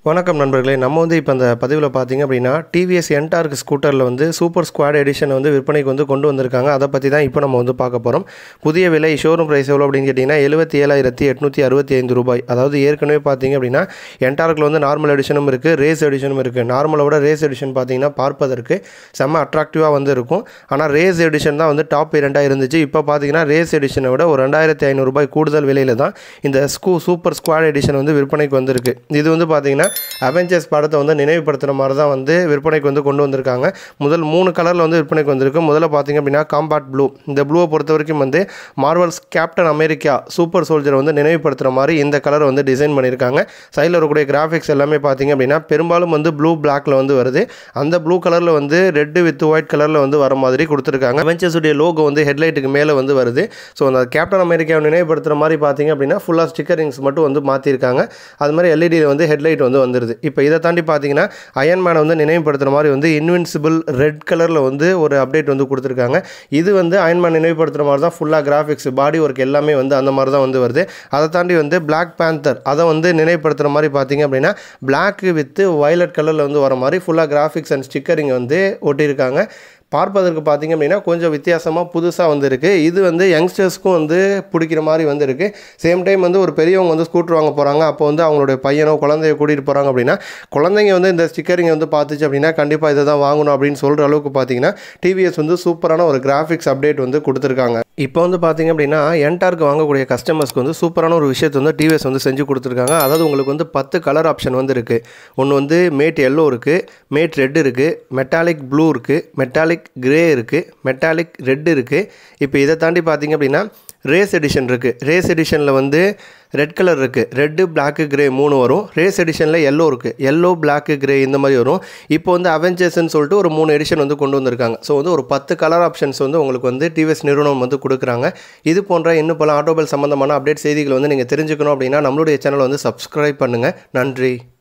வணக்கம் நண்பர்களே நம்ம வந்து இப்போ அந்த பதிவில் பார்த்தீங்க அப்படின்னா டிவிஎஸ் என்டார்க் ஸ்கூட்டரில் வந்து சூப்பர் ஸ்குவாட் எடிஷன் வந்து விற்பனைக்கு வந்து கொண்டு வந்திருக்காங்க அதை பற்றி தான் இப்போ நம்ம வந்து பார்க்க போகிறோம் புதிய விலை ஷோரூம் ப்ரைஸ் எவ்வளோ அப்படின்னு கேட்டிங்கன்னா எழுபத்தி ஏழாயிரத்தி எட்நூற்றி அறுபத்தி ஐந்து ரூபாய் அதாவது ஏற்கனவே பார்த்தீங்க அப்படின்னா என்டார்க்கில் வந்து நார்மல் எடிஷனும் இருக்குது ரேஸ் எடிஷனும் இருக்குது நார்மலை விட ரேஸ் எடிஷன் பார்த்தீங்கன்னா பார்ப்பதற்கு செம்ம அட்ராக்டிவாக வந்து இருக்கும் ஆனால் ரேஸ் எடிஷன் தான் வந்து டாப் இரண்டாக இருந்துச்சு இப்போ பார்த்தீங்கன்னா ரேஸ் எடிஷனை விட ஒரு ரெண்டாயிரத்தி ஐநூறுரூபாய் கூடுதல் விலையில் தான் இந்த ஸ்கூ சூப்பர் ஸ்குவாட் எடிஷன் வந்து விற்பனைக்கு வந்திருக்கு இது வந்து பார்த்தீங்கன்னா அவெஞ்சர்ஸ் படத்தை வந்து நினைவுபடுத்துகிற மாதிரி தான் வந்து விற்பனைக்கு வந்து கொண்டு வந்திருக்காங்க முதல் மூணு கலரில் வந்து விற்பனைக்கு வந்திருக்கு முதல்ல பார்த்தீங்க அப்படின்னா காம்பாட் ப்ளூ இந்த ப்ளூவை பொறுத்த வரைக்கும் வந்து மார்வல்ஸ் கேப்டன் அமெரிக்கா சூப்பர் சோல்ஜரை வந்து நினைவுபடுத்துகிற மாதிரி இந்த கலரை வந்து டிசைன் பண்ணியிருக்காங்க சைடில் வரக்கூடிய கிராஃபிக்ஸ் எல்லாமே பார்த்தீங்க அப்படின்னா பெரும்பாலும் வந்து ப்ளூ பிளாக்ல வந்து வருது அந்த ப்ளூ கலரில் வந்து ரெட்டு வித் ஒயிட் கலரில் வந்து வர மாதிரி கொடுத்துருக்காங்க அவெஞ்சர்ஸுடைய லோகோ வந்து ஹெட்லைட்டுக்கு மேலே வந்து வருது ஸோ அந்த கேப்டன் அமெரிக்காவை நினைவுபடுத்துகிற மாதிரி பார்த்தீங்க அப்படின்னா ஃபுல்லாக ஸ்டிக்கரிங்ஸ் மட்டும் வந்து மாற்றிருக்காங்க அது மாதிரி எல்இடியில் வந்து ஹெட்லைட் வந்து வந்துருது இப்போ இதை தாண்டி பார்த்தீங்கன்னா அயன்மேனை வந்து நினைவுபடுத்துகிற மாதிரி வந்து இன்வின்சிபிள் ரெட் கலரில் வந்து ஒரு அப்டேட் வந்து கொடுத்துருக்காங்க இது வந்து அயன்மேன் நினைவுபடுத்துகிற மாதிரி தான் ஃபுல்லாக கிராஃபிக்ஸ் பாடி ஒர்க் எல்லாமே வந்து அந்த மாதிரி தான் வந்து வருது அதை தாண்டி வந்து பிளாக் பேந்தர் அதை வந்து நினைவுபடுத்துகிற மாதிரி பார்த்தீங்க அப்படின்னா பிளாக் வித் வயலட் கலரில் வந்து வர மாதிரி ஃபுல்லாக கிராஃபிக்ஸ் அண்ட் ஸ்டிக்கரிங் வந்து ஒட்டியிருக்காங்க பார்ப்பதற்கு பார்த்தீங்க அப்படின்னா கொஞ்சம் வித்தியாசமாக புதுசாக வந்திருக்கு இது வந்து யங்ஸ்டர்ஸ்க்கும் வந்து பிடிக்கிற மாதிரி வந்திருக்கு சேம் டைம் வந்து ஒரு பெரியவங்க வந்து ஸ்கூட்டர் வாங்க போகிறாங்க அப்போ வந்து அவங்களுடைய பையனோ குழந்தைய கூட்டிகிட்டு போகிறாங்க அப்படின்னா குழந்தைங்க வந்து இந்த ஸ்டிக்கரிங் வந்து பார்த்துச்சு அப்படின்னா கண்டிப்பாக இதை தான் வாங்கணும் அப்படின்னு சொல்கிற அளவுக்கு பார்த்தீங்கன்னா டிவிஎஸ் வந்து சூப்பரான ஒரு கிராஃபிக்ஸ் அப்டேட் வந்து கொடுத்துருக்காங்க இப்போ வந்து பார்த்தீங்க அப்படின்னா என்டார்க்கு வாங்கக்கூடிய கஸ்டமர்ஸ்க்கு வந்து சூப்பரான ஒரு விஷயத்தை வந்து டிவிஎஸ் வந்து செஞ்சு கொடுத்துருக்காங்க அதாவது உங்களுக்கு வந்து பத்து கலர் ஆப்ஷன் வந்து இருக்குது ஒன்று வந்து மேட் எல்லோ இருக்குது மேட் ரெட் இருக்குது மெட்டாலிக் ப்ளூ இருக்குது மெட்டாலிக் கிரே இருக்குது மெட்டாலிக் ரெட் இருக்குது இப்போ இதை தாண்டி பார்த்தீங்க அப்படின்னா ரேஸ் எடிஷன் இருக்குது ரேஸ் எடிஷனில் வந்து ரெட் கலர் இருக்குது ரெட்டு பிளாக்கு கிரே மூணு வரும் ரேஸ் எடிஷனில் எல்லோ இருக்குது எல்லோ பிளாக்கு கிரே இந்த மாதிரி வரும் இப்போ வந்து அவெஞ்சர்ஸ்னு சொல்லிட்டு ஒரு மூணு எடிஷன் வந்து கொண்டு வந்திருக்காங்க ஸோ வந்து ஒரு பத்து கலர் ஆப்ஷன்ஸ் வந்து உங்களுக்கு வந்து டிவிஎஸ் நிறுவனம் வந்து கொடுக்குறாங்க இது போன்ற இன்னும் பல ஆட்டோபைல் சம்மந்தமான அப்டேட் செய்திகளை வந்து நீங்கள் தெரிஞ்சுக்கணும் அப்படின்னா நம்மளுடைய சேனலை வந்து சப்ஸ்கிரைப் பண்ணுங்கள் நன்றி